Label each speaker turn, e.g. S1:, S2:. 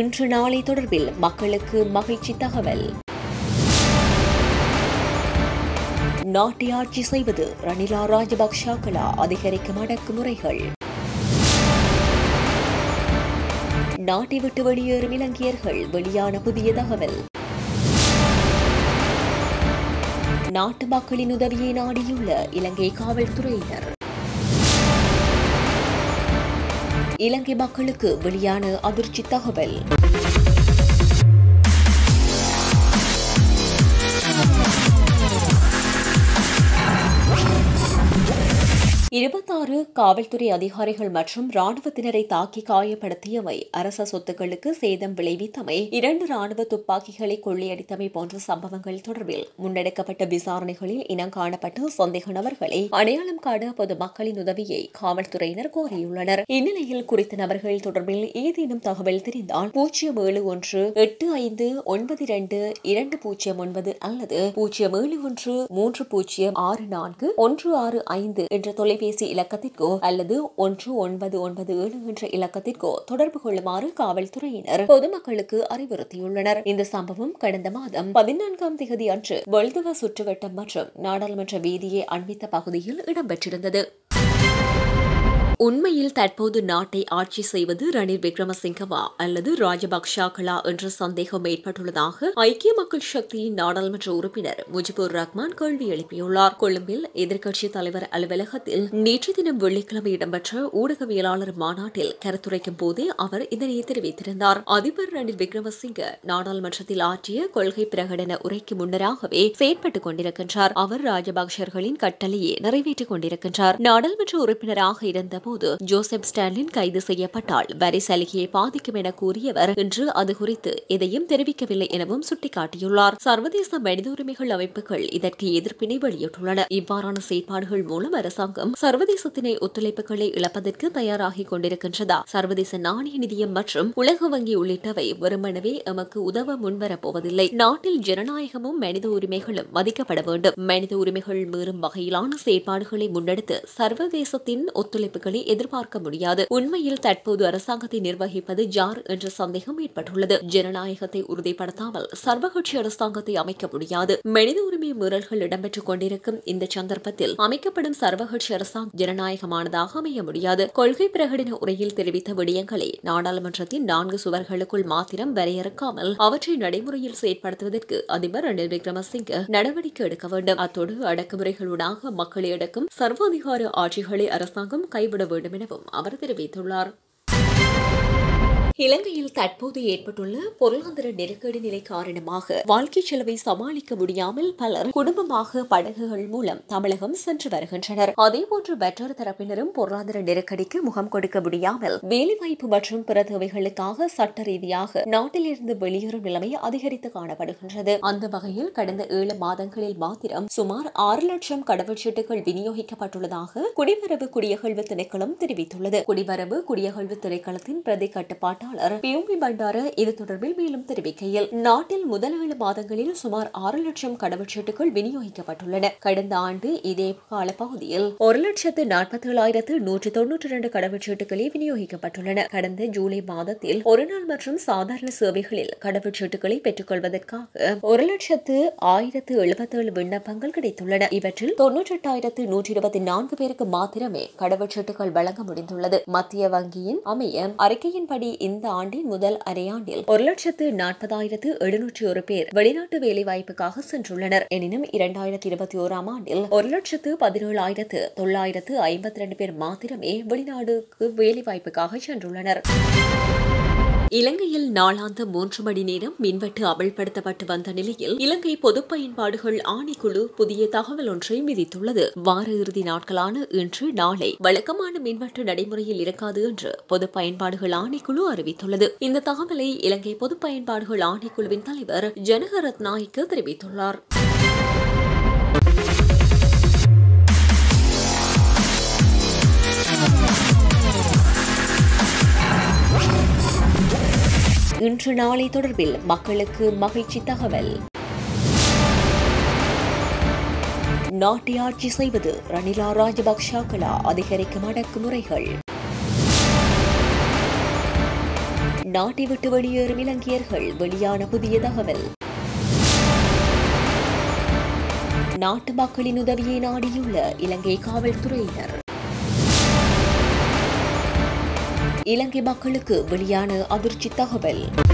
S1: இன்று நாளை தொடர்பில் மக்களுக்கு மகிழ்ச்சி தகவல் நாட்டை ஆட்சி செய்வது ரணிலா ராஜபக்ஷாக்களா அதிகரிக்கும் அடக்குமுறைகள் நாட்டை விட்டு வெளியேறும் இலங்கையர்கள் வெளியான புதிய தகவல் நாட்டு மக்களின் உதவியை நாடியுள்ள இலங்கை காவல்துறையினர் இலங்கை மக்களுக்கு வெளியான அதிர்ச்சி தகவல் இருபத்தாறு காவல்துறை அதிகாரிகள் மற்றும் ராணுவத்தினரை தாக்கி காயப்படுத்தியவை அரச சொத்துக்களுக்கு சேதம் விளைவித்தமை இரண்டு ராணுவ துப்பாக்கிகளை கொள்ளையடித்தமை போன்ற சம்பவங்கள் தொடர்பில் முன்னெடுக்கப்பட்ட விசாரணைகளில் இனம் காணப்பட்ட சந்தேக நபர்களை அடையாளம் காண பொதுமக்களின் உதவியை காவல்துறையினர் கோரியுள்ளனர் இந்நிலையில் குறித்த நபர்கள் தொடர்பில் ஏதேனும் தகவல் தெரிந்தால் பூஜ்ஜியம் ஏழு ஒன்று எட்டு ஐந்து ஒன்பது இரண்டு இரண்டு பூஜ்ஜியம் ஒன்பது அல்லது பூஜ்ஜியம் ஏழு ஒன்று மூன்று பூஜ்ஜியம் ஆறு நான்கு ஒன்று ஆறு ஐந்து என்ற தொலைபேசி இலக்கத்திற்கோ அல்லது ஒன்று ஒன்பது ஒன்பது ஏழு என்ற இலக்கத்திற்கோ தொடர்பு கொள்ளுமாறு காவல்துறையினர் பொதுமக்களுக்கு அறிவுறுத்தியுள்ளனர் இந்த சம்பவம் கடந்த மாதம் பதினான்காம் தேதி அன்று வல்துவ சுற்றுவட்டம் மற்றும் நாடாளுமன்ற வீதியை அண்மித்த பகுதியில் இடம்பெற்றிருந்தது உண்மையில் தற்போது நாட்டை ஆட்சி செய்வது ரணில் விக்ரமசிங்கவா அல்லது ராஜபக்ஷாக்களா என்ற சந்தேகம் ஏற்பட்டுள்ளதாக ஐக்கிய மக்கள் சக்தியின் நாடாளுமன்ற உறுப்பினர் முஜிபுர் ரஹ்மான் கேள்வி எழுப்பியுள்ளார் கொழும்பில் எதிர்க்கட்சித் தலைவர் அலுவலகத்தில் நேற்று தினம் வெள்ளிக்கிழமை இடம்பெற்ற ஊடகவியலாளர் மாநாட்டில் கருத்துரைக்கும் போதே அவர் இதனை தெரிவித்திருந்தார் அதிபர் ரணில் விக்ரமசிங்க நாடாளுமன்றத்தில் ஆற்றிய கொள்கை பிரகடன உரைக்கு முன்னராகவே செயற்பட்டுக் கொண்டிருக்கின்றார் அவர் ராஜபக்சர்களின் கட்டளையை நிறைவேற்றிக் கொண்டிருக்கின்றார் நாடாளுமன்ற உறுப்பினராக இருந்தபோது ஜோசப் ஸ்டாலின் கைது செய்யப்பட்டால் வரி சலுகையை பாதிக்கும் என கூறியவர் இன்று அது குறித்து எதையும் தெரிவிக்கவில்லை எனவும் சுட்டிக்காட்டியுள்ளார் சர்வதேச மனித உரிமைகள் அமைப்புகள் இதற்கு எதிர்ப்பினை வெளியிட்டுள்ளன இவ்வாறான செயற்பாடுகள் மூலம் அரசாங்கம் சர்வதேசத்தினை ஒத்துழைப்புகளை இழப்பதற்கு தயாராகிக் கொண்டிருக்கின்றதா சர்வதேச நாணய நிதியம் மற்றும் உலக வங்கி உள்ளிட்டவை வெறுமனவே எமக்கு உதவ முன்வரப் போவதில்லை நாட்டில் ஜனநாயகமும் மனித உரிமைகளும் மதிக்கப்பட வேண்டும் மனித உரிமைகள் மீறும் வகையிலான செயற்பாடுகளை முன்னெடுத்து சர்வதேசத்தின் ஒத்துழைப்புகளை எதிர்பார்க்க முடியாது உண்மையில் தற்போது அரசாங்கத்தை நிர்வகிப்பது ஜார் என்ற சந்தேகம் ஏற்பட்டுள்ளது ஜனநாயகத்தை உறுதிப்படுத்தாமல் சர்வகட்சி அரசாங்கத்தை அமைக்க முடியாது மனித உரிமை மீறல்கள் இடம்பெற்றுக் கொண்டிருக்கும் இந்த சந்தர்ப்பத்தில் அமைக்கப்படும் சர்வகட்சி அரசாங்கம் ஜனநாயகமானதாக அமைய முடியாது கொள்கை பிரகடன உரையில் தெரிவித்த விடயங்களை நாடாளுமன்றத்தின் நான்கு சுவர்களுக்குள் மாத்திரம் வரையறுக்காமல் அவற்றை நடைமுறையில் செயற்படுத்துவதற்கு அதிபர் ரணில் விக்ரமசிங்க நடவடிக்கை எடுக்க வேண்டும் அத்தோடு அடக்குமுறைகளூடாக மக்களை அடக்கும் சர்வாதிகார ஆட்சிகளை அரசாங்கம் கைவிட வேண்டும் எனவும் அவர் தெரிவித்துள்ளார் இலங்கையில் தற்போது ஏற்பட்டுள்ள பொருளாதார நெருக்கடி நிலை காரணமாக வாழ்க்கை செலவை சமாளிக்க முடியாமல் பலர் குடும்பமாக படகுகள் மூலம் தமிழகம் சென்று வருகின்றனர் அதேபோன்று மற்றொரு தரப்பினரும் பொருளாதார நெருக்கடிக்கு முகம் கொடுக்க முடியாமல் வேலைவாய்ப்பு மற்றும் பிற தேவைகளுக்காக சட்ட ரீதியாக நாட்டிலிருந்து வெளியேறும் நிலைமை அதிகரித்து காணப்படுகின்றது அந்த வகையில் கடந்த ஏழு மாதங்களில் மாத்திரம் சுமார் ஆறு லட்சம் கடவுச்சீட்டுகள் விநியோகிக்கப்பட்டுள்ளதாக குடிவரவு குடியகழ்வு திணைக்களம் தெரிவித்துள்ளது குடிவரவு குடியகழ்வு திணைக்களத்தின் பிரதி கட்டுப்பாட்டு செயலாளர் பியூமி பண்டார இது தொடர்பில் மேலும் தெரிவிக்கையில் நாட்டில் முதல் ஏழு மாதங்களில் சுமார் ஆறு லட்சம் கடவுச்சீட்டுகள் விநியோகிக்கப்பட்டுள்ளன கடந்த ஆண்டு இதே கால பகுதியில் ஒரு லட்சத்து நாற்பத்தி ஏழாயிரத்து நூற்றி தொன்னூற்றி இரண்டு கடவுச்சீட்டுகளே விநியோகிக்கப்பட்டுள்ளன கடந்த ஜூலை மாதத்தில் ஒரு நாள் மற்றும் சாதாரண சேவைகளில் கடவுச்சீட்டுகளை பெற்றுக் கொள்வதற்காக ஒரு லட்சத்து ஆயிரத்து எழுபத்தேழு விண்ணப்பங்கள் கிடைத்துள்ளன இவற்றில் தொன்னூற்றி எட்டாயிரத்து நூற்றி இருபத்தி நான்கு பேருக்கு மாத்திரமே கடவுச்சீட்டுகள் வழங்க முடிந்துள்ளது மத்திய வங்கியின் அமைய அறிக்கையின்படி இந்த ஆண்டின் முதல் அரையாண்டில் ஒரு லட்சத்து நாற்பதாயிரத்து எழுநூற்றி ஒரு பேர் வெளிநாட்டு வேலைவாய்ப்புக்காக சென்றுள்ளனர் எனினும் இரண்டாயிரத்தி இருபத்தி ஓராம் ஆண்டில் ஒரு லட்சத்து பதினேழாயிரத்து தொள்ளாயிரத்து ஐம்பத்தி ரெண்டு பேர் மாத்திரமே வெளிநாடுக்கு வேலைவாய்ப்புக்காக சென்றுள்ளனர் இலங்கையில் நாளாந்த மூன்று மணி நேரம் மின்வெட்டு அமல்படுத்தப்பட்டு வந்த நிலையில் இலங்கை பொது பயன்பாடுகள் ஆணைக்குழு புதிய தகவல் ஒன்றை விதித்துள்ளது வார இறுதி நாட்களான இன்று நாளை வழக்கமான மின்வெட்டு நடைமுறையில் இருக்காது என்று பொது பயன்பாடுகள் ஆணைக்குழு அறிவித்துள்ளது இந்த தகவலை இலங்கை பொது பயன்பாடுகள் ஆணைக்குழுவின் தலைவர் ஜனக ரத்நாயக்க தெரிவித்துள்ளார் இன்று நாளை தொடர்பில் மக்களுக்கு மகிழ்ச்சி தகவல் நாட்டை ஆட்சி செய்வது ரணிலா ராஜபக்ஷாக்களா அதிகரிக்கும் அடக்குமுறைகள் நாட்டை விட்டு வெளியேறும் இலங்கையர்கள் வெளியான புதிய தகவல் நாட்டு மக்களின் உதவியை நாடியுள்ள இலங்கை காவல்துறையினர் இலங்கை மக்களுக்கு வெளியான அதிர்ச்சி தகவல்